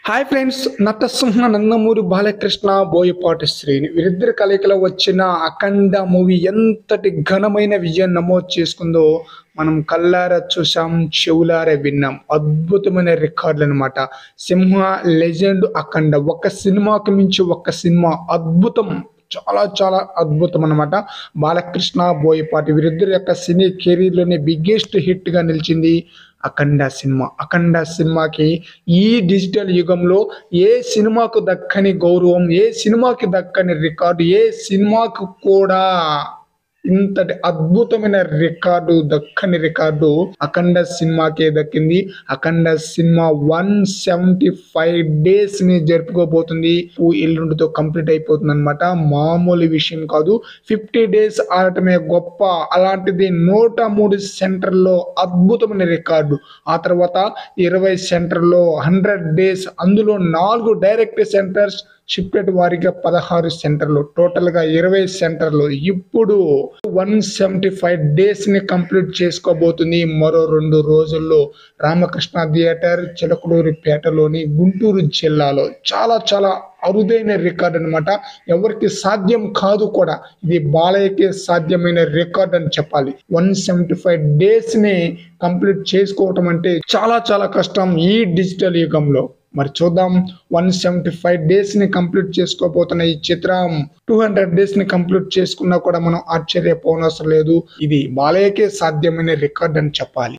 hi friends నటసింహ నందమూరి బాలకృష్ణ బోయపాటి శ్రీని వీరిద్దరి కలయికలో వచ్చిన అఖండ మూవీ ఎంతటి ఘనమైన విజయం నమోదు చేసుకుందో మనం కల్లారా చూసాం చెవులారా విన్నాం అద్భుతమైన రికార్డులు అనమాట సింహ లెజెండ్ అఖండ ఒక సినిమాకి మించి ఒక సినిమా అద్భుతం చాలా చాలా అద్భుతం అనమాట బాలకృష్ణ బోయపాటి వీరిద్దరి యొక్క సినీ కెరీర్లోనే బిగ్గెస్ట్ హిట్గా నిలిచింది అఖండ సినిమా అఖండ సినిమాకి ఈ డిజిటల్ యుగంలో ఏ సినిమాకు దక్కని గౌరవం ఏ సినిమాకి దక్కని రికార్డు ఏ సినిమాకు కూడా ఇంతటి అద్భుతమైన రికార్డు దక్కని రికార్డు అఖండ సినిమాకే దక్కింది Akhanda cinema one seventy five days ని జరుపుకోబోతుంది ఊ ఎల్లుండితో కంప్లీట్ అయిపోతుంది అనమాట మామూలు విషయం కాదు ఫిఫ్టీ డేస్ ఆడటమే గొప్ప అలాంటిది నూట మూడు సెంటర్లో అద్భుతమైన రికార్డు ఆ తర్వాత ఇరవై సెంటర్లో హండ్రెడ్ డేస్ అందులో నాలుగు డైరెక్ట్ సెంటర్స్ షిఫ్టెడ్ వారిగా పదహారు సెంటర్లు టోటల్ గా ఇరవై సెంటర్లు ఇప్పుడు వన్ సెవెంటీ ఫైవ్ డేస్ ని కంప్లీట్ చేసుకోబోతుంది మరో రెండు రోజుల్లో రామకృష్ణ థియేటర్ చిలకలూరిపేటలోని గుంటూరు జిల్లాలో చాలా చాలా అరుదైన రికార్డ్ అన్నమాట ఎవరికి సాధ్యం కాదు కూడా ఇది బాలయ్యకే సాధ్యమైన రికార్డ్ అని చెప్పాలి వన్ సెవెంటీ ఫైవ్ డేస్ ని కంప్లీట్ చేసుకోవటం అంటే చాలా చాలా కష్టం ఈ డిజిటల్ యుగంలో మరి చూద్దాం వన్ సెవెంటీ ఫైవ్ డేస్ ని కంప్లీట్ చేసుకోబోతున్న ఈ చిత్రం టూ హండ్రెడ్ డేస్ ని కంప్లీట్ చేసుకున్నా కూడా మనం ఆశ్చర్యపోనవసరం లేదు ఇది బాలయ్యకే సాధ్యమైన రికార్డ్ అని చెప్పాలి